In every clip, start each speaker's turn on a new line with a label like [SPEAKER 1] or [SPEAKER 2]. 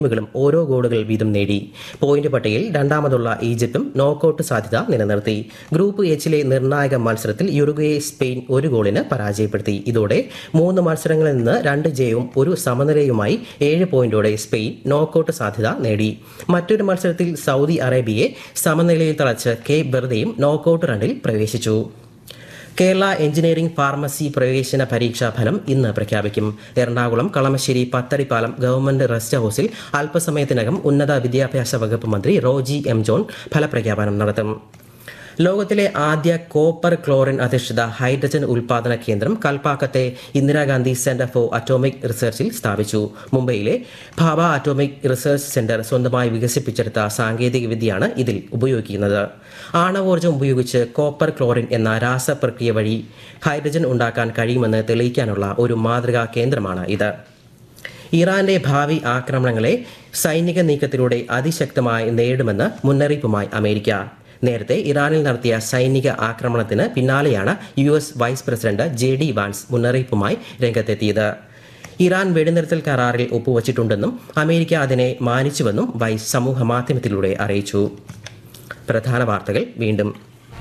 [SPEAKER 1] ടീമുകളും ഓരോ ഗോളുകൾ വീതം നേടി പോയിന്റ് പട്ടികയിൽ രണ്ടാമതുള്ള ഈജിപ്തും നോക്കൌട്ട് സാധ്യത നിലനിർത്തി ഗ്രൂപ്പ് എച്ചിലെ നിർണായക മത്സരത്തിൽ യുറുഗ്വയെ സ്പെയിൻ ഒരു ഗോളിന് പരാജയപ്പെടുത്തി ഇതോടെ മൂന്ന് മത്സരങ്ങളിൽ നിന്ന് രണ്ട് ജയവും ഒരു സമനിലയുമായി ഏഴ് പോയിന്റോടെ സ്പെയിൻ നോക്കൌട്ട് സാധ്യത നേടി മറ്റൊരു മത്സരത്തിൽ സൗദി അറേബ്യയെ സമനിലയിൽ തളച്ച് കേപ്പ് വെറുതെയും നോക്കൌട്ട് റണ്ണിൽ പ്രവേശിച്ചു കേരള എഞ്ചിനീയറിംഗ് ഫാർമസി പ്രവേശന പരീക്ഷാ ഫലം ഇന്ന് പ്രഖ്യാപിക്കും എറണാകുളം കളമശ്ശേരി പത്തടിപ്പാലം ഗവൺമെന്റ് റെസ്റ്റ് ഹൌസിൽ അല്പസമയത്തിനകം ഉന്നത വിദ്യാഭ്യാസ വകുപ്പ് മന്ത്രി റോജി എം ജോൺ ഫലപ്രഖ്യാപനം നടത്തും ലോകത്തിലെ ആദ്യ കോപ്പർ ക്ലോറിൻ അധിഷ്ഠിത ഹൈഡ്രജൻ ഉൽപാദന കേന്ദ്രം കൽപ്പാക്കത്തെ ഇന്ദിരാഗാന്ധി സെന്റർ ഫോർ അറ്റോമിക് റിസർച്ചിൽ സ്ഥാപിച്ചു മുംബൈയിലെ ഭാഭ അറ്റോമിക് റിസർച്ച് സെന്റർ സ്വന്തമായി വികസിപ്പിച്ചെടുത്ത സാങ്കേതിക വിദ്യയാണ് ഇതിൽ ഉപയോഗിക്കുന്നത് ആണവോർജ്ജം ഉപയോഗിച്ച് കോപ്പർ ക്ലോറിൻ എന്ന രാസപ്രക്രിയ വഴി ഹൈഡ്രജൻ ഉണ്ടാക്കാൻ കഴിയുമെന്ന് തെളിയിക്കാനുള്ള ഒരു മാതൃകാ കേന്ദ്രമാണ് ഇത് ഇറാന്റെ ഭാവി ആക്രമണങ്ങളെ സൈനിക നീക്കത്തിലൂടെ അതിശക്തമായി നേരിടുമെന്ന് മുന്നറിയിപ്പുമായി അമേരിക്ക നേരത്തെ ഇറാനിൽ നടത്തിയ സൈനിക ആക്രമണത്തിന് പിന്നാലെയാണ് U S vice president J D Vance മുന്നറിയിപ്പുമായി രംഗത്തെത്തിയത് ഇറാൻ വെടിനിർത്തൽ കരാറിൽ ഒപ്പുവച്ചിട്ടുണ്ടെന്നും അമേരിക്ക അതിനെ മാനിച്ചുവെന്നും വൈസ് സമൂഹ മാധ്യമത്തിലൂടെ അറിയിച്ചു പ്രധാന വാർത്തകൾ വീണ്ടും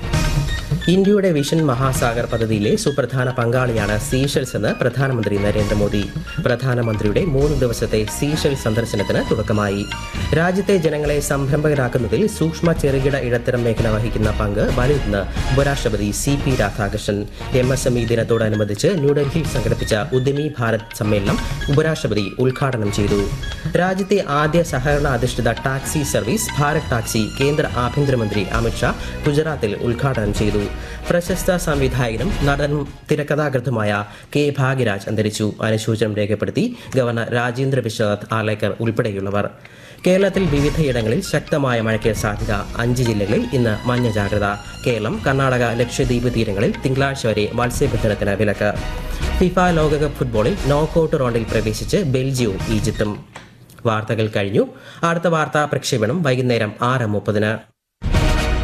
[SPEAKER 1] ഇന്ത്യയുടെ വിഷൻ മഹാസാഗർ പദ്ധതിയിലെ സുപ്രധാന പങ്കാളിയാണ് സീഷെൽസ് എന്ന് പ്രധാനമന്ത്രി നരേന്ദ്രമോദി പ്രധാനമന്ത്രിയുടെ മൂന്ന് ദിവസത്തെ സീഷെൽ സന്ദർശനത്തിന് തുടക്കമായി രാജ്യത്തെ ജനങ്ങളെ സംരംഭകരാക്കുന്നതിൽ സൂക്ഷ്മ ചെറുകിട ഇടത്തരം മേഖല വഹിക്കുന്ന പങ്ക് വലുതെന്ന് ഉപരാഷ്ട്രപതി C P Radhakrishnan M S M E ദിനത്തോടനുബന്ധിച്ച് ന്യൂഡൽഹിയിൽ സംഘടിപ്പിച്ച ഉദ്യമി ഭാരത് സമ്മേളനം ഉപരാഷ്ട്രപതി ഉദ്ഘാടനം ചെയ്തു രാജ്യത്തെ ആദ്യ സഹകരണ അധിഷ്ഠിത ടാക്സി സർവീസ് ഭാരത് ടാക്സി കേന്ദ്ര ആഭ്യന്തരമന്ത്രി അമിത്ഷാ ഗുജറാത്തിൽ ഉദ്ഘാടനം ചെയ്തു പ്രശസ്ത സംവിധായകനും നടനും തിരക്കഥാകൃത്തുമായ കെ ഭാഗ്യരാജ് അന്തരിച്ചു അനുശോചനം രേഖപ്പെടുത്തി ഗവർണർ രാജേന്ദ്ര വിശ്വനാഥ് ആലേക്കർ ഉൾപ്പെടെയുള്ളവർ കേരളത്തിൽ വിവിധയിടങ്ങളിൽ ശക്തമായ മഴയ്ക്ക് സാധ്യത അഞ്ച് ജില്ലകളിൽ ഇന്ന് മഞ്ഞ ജാഗ്രത കേരളം കർണാടക ലക്ഷദ്വീപ് തീരങ്ങളിൽ തിങ്കളാഴ്ച വരെ മത്സ്യബന്ധനത്തിന് വിലക്ക് ഫിഫ ലോകകപ്പ് ഫുട്ബോളിൽ നോക്കൌട്ട് റൗണ്ടിൽ പ്രവേശിച്ച് ബെൽജിയവും ഈജിപ്തും വാർത്തകൾ കഴിഞ്ഞു അടുത്ത വാർത്താ പ്രക്ഷേപണം വൈകുന്നേരം ആറ് മുപ്പതിന്